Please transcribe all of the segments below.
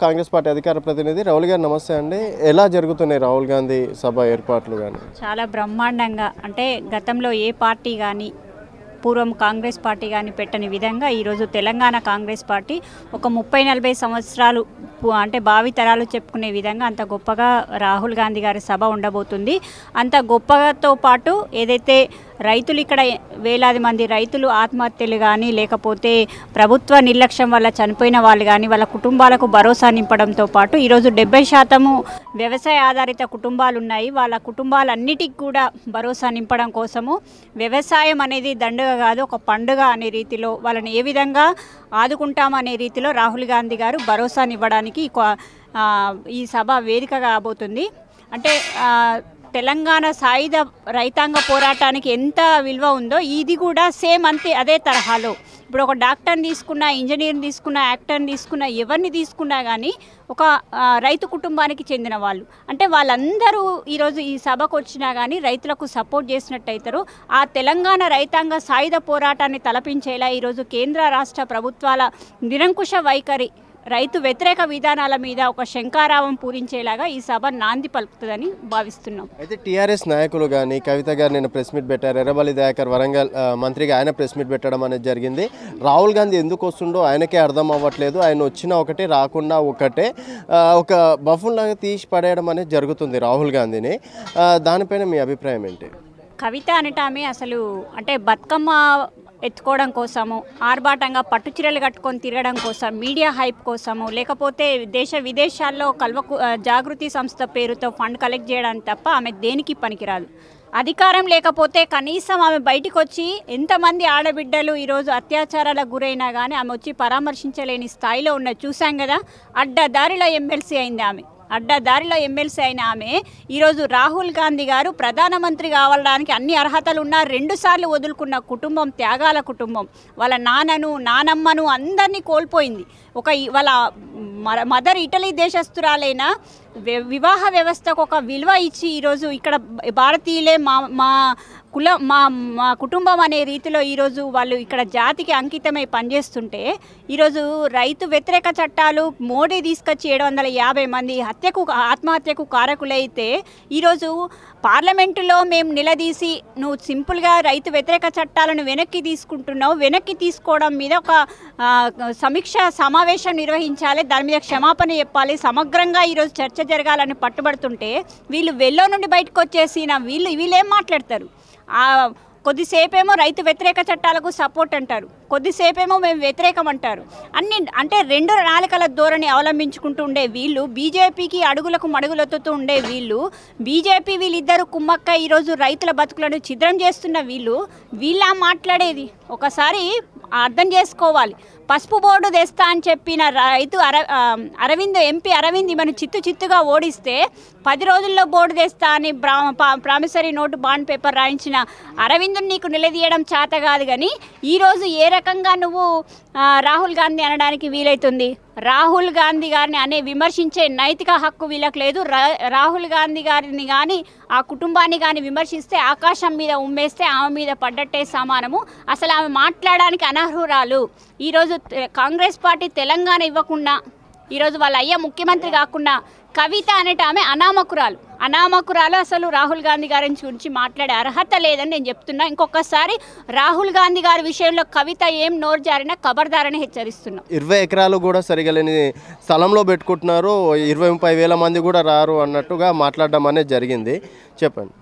Congress party అధికార ప్రతినిధి రాహుల్ గారు నమస్తే అండి ఎలా జరుగుతున్నాయి రాహుల్ గాంధీ సభ ఏర్పాట్లు కానీ చాలా బ్రహ్మాండంగా అంటే గతంలో ఏ పార్టీ కానీ పూర్వం కాంగ్రెస్ పార్టీ కానీ పెట్టని విధంగా ఈరోజు తెలంగాణ కాంగ్రెస్ పార్టీ ఒక ముప్పై నలభై సంవత్సరాలు పు- అంటే భావితరాలు చెప్పుకునే విధంగా అంత గొప్పగా రాహుల్ గాంధీ గారి సభ ఉండబోతుంది అంత గొప్పతో పాటు ఏదైతే రైతులు ఇక్కడ వేలాది మంది రైతులు ఆత్మహత్యలు కానీ లేకపోతే ప్రభుత్వ నిర్లక్ష్యం వల్ల చనిపోయిన వాళ్ళు కానీ వాళ్ళ కుటుంబాలకు భరోసా నింపడంతో పాటు ఈరోజు డెబ్బై శాతము వ్యవసాయ ఆధారిత కుటుంబాలు ఉన్నాయి వాళ్ళ కుటుంబాలన్నిటికి కూడా భరోసా నింపడం కోసము వ్యవసాయం అనేది దండుగ కాదు ఒక పండుగ అనే రీతిలో వాళ్ళని ఏ విధంగా ఆదుకుంటామనే రీతిలో రాహుల్ గాంధీ గారు భరోసానివ్వడానికి ఈ కొ- ఆ, ఈ సభ వేదిక కాబోతుంది అంటే ఆ, తెలంగాణ సాయుధ రైతాంగ పోరాటానికి ఎంత విలువ ఉందో ఇది కూడా సేమ్ అంతే అదే తరహాలో ఇప్పుడు ఒక డాక్టర్ని తీసుకున్నా ఇంజనీర్ని తీసుకున్నా యాక్టర్ని తీసుకున్నా ఎవరిని తీసుకున్నా కానీ ఒక ఆ, రైతు కుటుంబానికి చెందిన వాళ్ళు అంటే వాళ్ళందరూ ఈరోజు ఈ సభకు వచ్చినా కానీ రైతులకు సపోర్ట్ చేసినట్టయితారు ఆ తెలంగాణ రైతాంగ సాయుధ పోరాటాన్ని తలపించేలా ఈరోజు కేంద్ర రాష్ట్ర ప్రభుత్వాల నిరంకుశ వైఖరి రైతు వ్యతిరేక విధానాల మీద ఒక శంకారావం పూరించేలాగా ఈ సభ నాంది పలుకుతుందని భావిస్తున్నాం అయితే టీఆర్ఎస్ నాయకులు కానీ కవిత గారు నేను ప్రెస్ మీట్ పెట్టారు ఎర్రబల్లి దయాకర్ వరంగల్ ఆ, మంత్రిగా ఆయన ప్రెస్ మీట్ పెట్టడం అనేది జరిగింది రాహుల్ గాంధీ ఎందుకు వస్తుండో ఆయనకే అర్థం అవ్వట్లేదు ఆయన వచ్చినా ఒకటే రాకుండా ఒకటే ఆ, ఒక బఫున్ లాగా తీసి పడేయడం అనేది జరుగుతుంది రాహుల్ గాంధీని ఆ, దానిపైన మీ అభిప్రాయం ఏంటి కవిత అనటామే అసలు అంటే బతుకమ్మ ఎత్తుకోవడం కోసము ఆర్భాటంగా పట్టు చీరలు కట్టుకొని తిరగడం కోసం మీడియా హైప్ కోసము లేకపోతే దేశ విదేశాల్లో కల్వకు ఆ, జాగృతి సంస్థ పేరుతో ఫండ్ కలెక్ట్ చేయడానికి తప్ప ఆమె దేనికి పనికిరాదు అధికారం లేకపోతే కనీసం ఆమె బయటికి వచ్చి ఎంతమంది ఆడబిడ్డలు ఈరోజు అత్యాచారాలకు గురైనా కానీ ఆమె వచ్చి పరామర్శించలేని స్థాయిలో ఉన్న చూసాం కదా అడ్డదారిలో ఎమ్మెల్సీ అయింది ఆమె అడ్డదారిలో ఎమ్మెల్సీ అయిన ఆమె ఈరోజు రాహుల్ గాంధీ గారు ప్రధానమంత్రి కావడానికి అన్ని అర్హతలు ఉన్న రెండుసార్లు వదులుకున్న కుటుంబం త్యాగాల కుటుంబం వాళ్ళ నాన్నను నానమ్మను అందరినీ కోల్పోయింది ఒక ఈ- వాళ్ళ మర- మదర్ ఇటలీ దేశస్తురాలైన వి- వివాహ వ్యవస్థకు ఒక విలువ ఇచ్చి ఈరోజు ఇక్కడ భారతీయులే మా మా కుల మా మా కుటుంబం అనే రీతిలో ఈరోజు వాళ్ళు ఇక్కడ జాతికి అంకితమై పనిచేస్తుంటే ఈరోజు రైతు వ్యతిరేక చట్టాలు మోడీ తీసుకొచ్చి ఏడు వందల యాభై మంది హత్యకు ఆత్మహత్యకు కారకులైతే ఈరోజు పార్లమెంటులో మేము నిలదీసి నువ్వు సింపుల్గా రైతు వ్యతిరేక చట్టాలను వెనక్కి తీసుకుంటున్నావు వెనక్కి తీసుకోవడం మీద ఒక ఆ, సమీక్ష సమావేశం నిర్వహించాలి దాని మీద క్షమాపణ చెప్పాలి సమగ్రంగా ఈరోజు చర్చ జరగాలని పట్టుబడుతుంటే వీళ్ళు వెల్లో నుండి బయటకు వచ్చేసి నా వీళ్ళు వీళ్ళేం మాట్లాడతారు ఆ, కొద్దిసేపేమో రైతు వ్యతిరేక చట్టాలకు సపోర్ట్ అంటారు కొద్దిసేపేమో మేము వ్యతిరేకం అంటారు అన్ని అంటే రెండు నాలుకల ధోరణి అవలంబించుకుంటూ ఉండే వీళ్ళు బీజేపీకి అడుగులకు మడుగులొత్తుతూ ఉండే వీళ్ళు బీజేపీ వీళ్ళిద్దరు కుమ్మక్క ఈరోజు రైతుల బతుకులను ఛిద్రం చేస్తున్న వీళ్ళు వీళ్ళ మాట్లాడేది ఒకసారి అర్థం చేసుకోవాలి పసుపు బోర్డు తెస్తా అని చెప్పిన రైతు అర ఆ, అరవింద్ ఎంపీ అరవింద్ ఈమెను చిత్తు చిత్తుగా ఓడిస్తే పది రోజుల్లో బోర్డు తెస్తా అని బ్రా పా- ప్రామిసరీ నోటు బాండ్ పేపర్ రాయించిన అరవింద్ని నీకు నిలదీయడం చేత కాదు కానీ ఈరోజు ఏ రకంగా నువ్వు ఆ, రాహుల్ గాంధీ అనడానికి వీలైతుంది రాహుల్ గాంధీ గారిని అనే విమర్శించే నైతిక హక్కు వీళ్ళకి లేదు రా- రాహుల్ గాంధీ గారిని కానీ ఆ కుటుంబాన్ని కానీ విమర్శిస్తే ఆకాశం మీద ఉమ్మేస్తే ఆమె మీద పడ్డట్టే సమానము అసలు ఆమె మాట్లాడడానికి అనర్హురాలు ఈరోజు తె- కాంగ్రెస్ పార్టీ తెలంగాణ ఇవ్వకుండా ఈరోజు వాళ్ళ అయ్య ముఖ్యమంత్రి కాకుండా కవిత అనేట ఆమె అనామకురాలు అనామకురాలు అసలు రాహుల్ గాంధీ గారి గురించి మాట్లాడే అర్హత లేదని నేను చెప్తున్నా ఇంకొకసారి రాహుల్ గాంధీ గారి విషయంలో కవిత ఏం నోరు జారినా ఖబర్దారని హెచ్చరిస్తున్నా ఇరవై ఎకరాలు కూడా సరిగా లేని స్థలంలో పెట్టుకుంటున్నారు ఇరవై ముప్పై వేల మంది కూడా రారు అన్నట్టుగా మాట్లాడడం అనేది జరిగింది చెప్పండి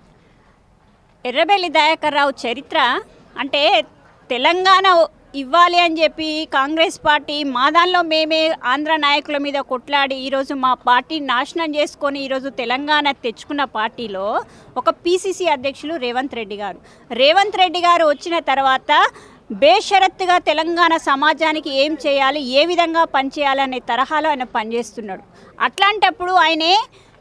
ఎర్రబెల్లి దయాకర్ రావు చరిత్ర అంటే తెలంగాణ ఇవ్వాలి అని చెప్పి కాంగ్రెస్ పార్టీ మా దానిలో మేమే ఆంధ్ర నాయకుల మీద కొట్లాడి ఈరోజు మా పార్టీ నాశనం చేసుకొని ఈరోజు తెలంగాణ తెచ్చుకున్న పార్టీలో ఒక పీసీసీ అధ్యక్షులు రేవంత్ రెడ్డి గారు రేవంత్ రెడ్డి గారు వచ్చిన తర్వాత బేషరత్తుగా తెలంగాణ సమాజానికి ఏం చేయాలి ఏ విధంగా పనిచేయాలి అనే తరహాలో ఆయన పనిచేస్తున్నాడు అట్లాంటప్పుడు ఆయనే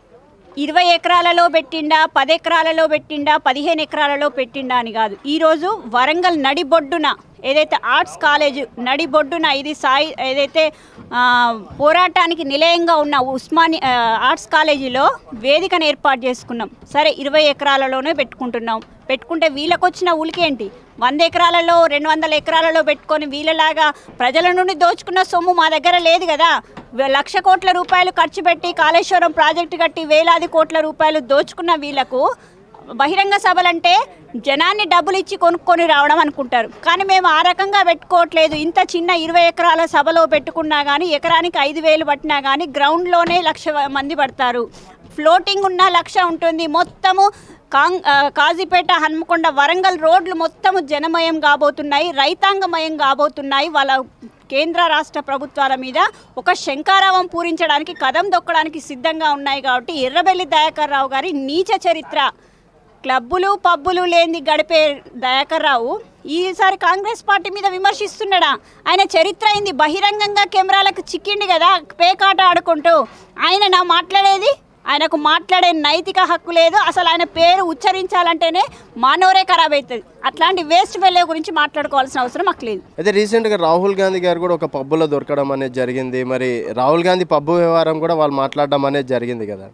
ఇరవై ఎకరాలలో పెట్టిండా పది ఎకరాలలో పెట్టిండా పదిహేను ఎకరాలలో పెట్టిండా అని కాదు ఈరోజు వరంగల్ నడిబొడ్డున ఏదైతే ఆర్ట్స్ కాలేజ్ నడిబొడ్డున ఇది సాయి ఏదైతే ఆ, పోరాటానికి నిలయంగా ఉన్న ఉస్మాని ఆ, ఆర్ట్స్ కాలేజీలో వేదికను ఏర్పాటు చేసుకున్నాం సరే ఇరవై ఎకరాలలోనే పెట్టుకుంటున్నాం పెట్టుకుంటే వీళ్ళకొచ్చిన ఉలికేంటి వంద ఎకరాలలో రెండు వందల ఎకరాలలో పెట్టుకొని వీళ్ళలాగా ప్రజల నుండి దోచుకున్న సొమ్ము మా దగ్గర లేదు కదా వే- లక్ష కోట్ల రూపాయలు ఖర్చు పెట్టి కాళేశ్వరం ప్రాజెక్టు కట్టి వేలాది కోట్ల రూపాయలు దోచుకున్న వీళ్ళకు బహిరంగ సభలంటే జనాన్ని డబ్బులు ఇచ్చి కొనుక్కొని రావడం అనుకుంటారు కానీ మేము ఆ రకంగా పెట్టుకోవట్లేదు ఇంత చిన్న ఇరవై ఎకరాల సభలో పెట్టుకున్నా కానీ ఎకరానికి ఐదు వేలు పట్టినా కానీ గ్రౌండ్లోనే లక్ష మంది పడతారు ఫ్లోటింగ్ ఉన్న లక్ష ఉంటుంది మొత్తము కాంగ్ ఆ, కాజీపేట హన్మకొండ వరంగల్ రోడ్లు మొత్తము జనమయం కాబోతున్నాయి రైతాంగమయం కాబోతున్నాయి వాళ్ళ కేంద్ర రాష్ట్ర ప్రభుత్వాల మీద ఒక శంకారావం పూరించడానికి కదం దొక్కడానికి సిద్ధంగా ఉన్నాయి కాబట్టి ఎర్రబెల్లి దయాకర్ రావు గారి నీచ చరిత్ర క్లబ్బులు పబ్బులు లేని గడిపే దయాకర్ రావు ఈసారి కాంగ్రెస్ పార్టీ మీద విమర్శిస్తున్నాడా ఆయన చరిత్ర అయింది బహిరంగంగా కెమెరాలకు చిక్కిండి కదా పేకాట ఆడుకుంటూ ఆయన నా మాట్లాడేది ఆయనకు మాట్లాడే నైతిక హక్కు లేదు అసలు ఆయన పేరు ఉచ్చరించాలంటేనే మానవరే ఖరాబ్ అవుతుంది అట్లాంటి వేస్ట్ వెళ్ళే గురించి మాట్లాడుకోవాల్సిన అవసరం మాకు లేదు అయితే రీసెంట్గా రాహుల్ గాంధీ గారు కూడా ఒక పబ్బులో దొరకడం అనేది జరిగింది మరి రాహుల్ గాంధీ పబ్బు వ్యవహారం కూడా వాళ్ళు మాట్లాడడం అనేది జరిగింది కదా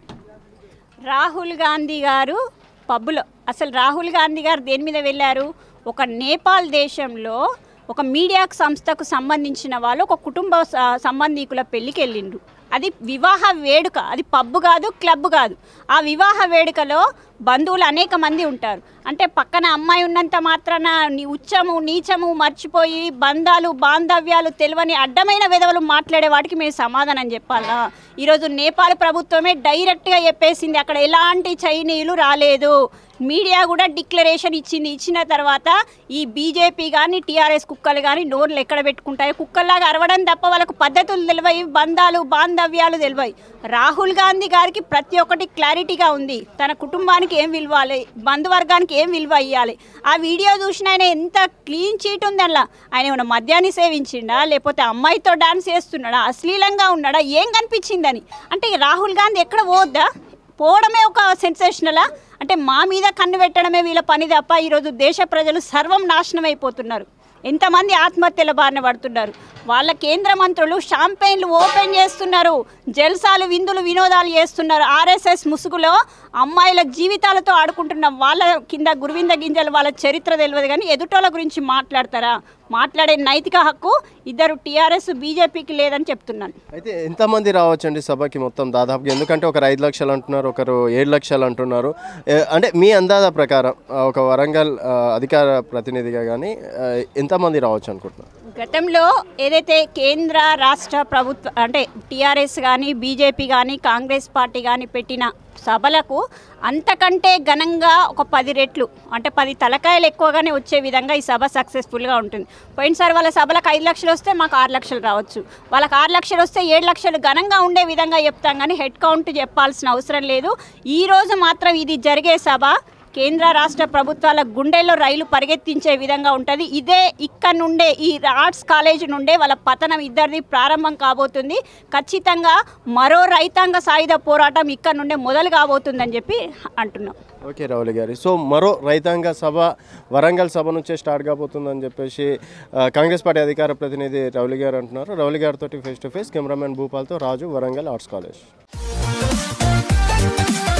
రాహుల్ గాంధీ గారు పబ్బులో అసలు రాహుల్ గాంధీ గారు దేని మీద వెళ్ళారు ఒక నేపాల్ దేశంలో ఒక మీడియా సంస్థకు సంబంధించిన వాళ్ళు ఒక కుటుంబ స- సంబంధీకుల పెళ్ళికి వెళ్ళిండ్రు అది వివాహ వేడుక అది పబ్బు కాదు క్లబ్ కాదు ఆ వివాహ వేడుకలో బంధువులు అనేక మంది ఉంటారు అంటే పక్కన అమ్మాయి ఉన్నంత మాత్రాన నీ ఉచ్చము నీచము మర్చిపోయి బంధాలు బాంధవ్యాలు తెలియని అడ్డమైన విధవలు మాట్లాడే వాటికి మేము సమాధానం చెప్పాలా ఈరోజు నేపాల్ ప్రభుత్వమే డైరెక్ట్గా చెప్పేసింది అక్కడ ఎలాంటి చైనీయులు రాలేదు మీడియా కూడా డిక్లరేషన్ ఇచ్చింది ఇచ్చిన తర్వాత ఈ బీజేపీ కానీ టీఆర్ఎస్ కుక్కలు కానీ నోర్లు ఎక్కడ పెట్టుకుంటాయో కుక్కల్లాగా అరవడం తప్ప వాళ్ళకు పద్ధతులు తెలివై బంధాలు బాంధవ్యాలు తెలివై రాహుల్ గాంధీ గారికి ప్రతి ఒక్కటి క్లారిటీగా ఉంది తన కుటుంబానికి ఏం విలువాలి బంధువర్గానికి ఏం విలువ ఇవ్వాలి ఆ వీడియో చూసిన ఆయన ఎంత క్లీన్ చీట్ ఉంది అలా ఆయన ఏమైనా మద్యాన్ని సేవించిండా లేకపోతే అమ్మాయితో డాన్స్ చేస్తున్నాడా అశ్లీలంగా ఉన్నాడా ఏం కనిపించిందని అంటే ఈ రాహుల్ గాంధీ ఎక్కడ పోవద్దా పోవడమే ఒక సెన్సేషనలా అంటే మా మీద కన్ను పెట్టడమే వీళ్ళ పని తప్ప ఈరోజు దేశ ప్రజలు సర్వం నాశనం అయిపోతున్నారు ఎంతమంది ఆత్మహత్యల బారిన పడుతున్నారు వాళ్ళ కేంద్ర మంత్రులు షాంపెయిన్లు ఓపెన్ చేస్తున్నారు జల్సాలు విందులు వినోదాలు చేస్తున్నారు ఆర్ఎస్ఎస్ ముసుగులో అమ్మాయిల జీవితాలతో ఆడుకుంటున్న వాళ్ళ కింద గురువింద గింజలు వాళ్ళ చరిత్ర తెలియదు కానీ ఎదుటోళ్ళ గురించి మాట్లాడతారా మాట్లాడే నైతిక హక్కు ఇద్దరు టీఆర్ఎస్ బీజేపీకి లేదని చెప్తున్నాను అయితే ఎంతమంది రావచ్చండి సభకి మొత్తం దాదాపుగా ఎందుకంటే ఒకరు ఐదు లక్షలు అంటున్నారు ఒకరు ఏడు లక్షలు అంటున్నారు ఏ, అంటే మీ అందాజ ప్రకారం ఆ, ఒక వరంగల్ ఆ, అధికార ప్రతినిధిగా కానీ ఆ, ఎంతమంది రావచ్చు అనుకుంటున్నారు గతంలో ఏదైతే కేంద్ర రాష్ట్ర ప్రభుత్వ అంటే టీఆర్ఎస్ కానీ బీజేపీ కానీ కాంగ్రెస్ పార్టీ కానీ పెట్టిన సభలకు అంతకంటే ఘనంగా ఒక పది రెట్లు అంటే పది తలకాయలు ఎక్కువగానే వచ్చే విధంగా ఈ సభ సక్సెస్ఫుల్గా ఉంటుంది పోయినసారి వాళ్ళ సభలకు ఐదు లక్షలు వస్తే మాకు ఆరు లక్షలు రావచ్చు వాళ్ళకి ఆరు లక్షలు వస్తే ఏడు లక్షలు ఘనంగా ఉండే విధంగా చెప్తాం కానీ హెడ్ కౌంట్ చెప్పాల్సిన అవసరం లేదు ఈ రోజు మాత్రం ఇది జరిగే సభ కేంద్ర రాష్ట్ర ప్రభుత్వాల గుండెల్లో రైలు పరిగెత్తించే విధంగా ఉంటుంది ఇదే ఇక్కడ నుండే ఈ ఆర్ట్స్ కాలేజ్ నుండే వాళ్ళ పతనం ఇద్దరిది ప్రారంభం కాబోతుంది ఖచ్చితంగా మరో రైతాంగ సాయుధ పోరాటం ఇక్కడ నుండే మొదలు కాబోతుందని చెప్పి అంటున్నాం ఓకే రావులి గారి సో మరో రైతాంగ సభ వరంగల్ సభ నుంచే స్టార్ట్ కాబోతుందని చెప్పేసి ఆ, కాంగ్రెస్ పార్టీ అధికార ప్రతినిధి రౌలి గారు అంటున్నారు రౌలి గారితో ఫేస్ టు ఫేస్ కెమెరామెన్ భూపాల్తో రాజు వరంగల్ ఆర్ట్స్ కాలేజ్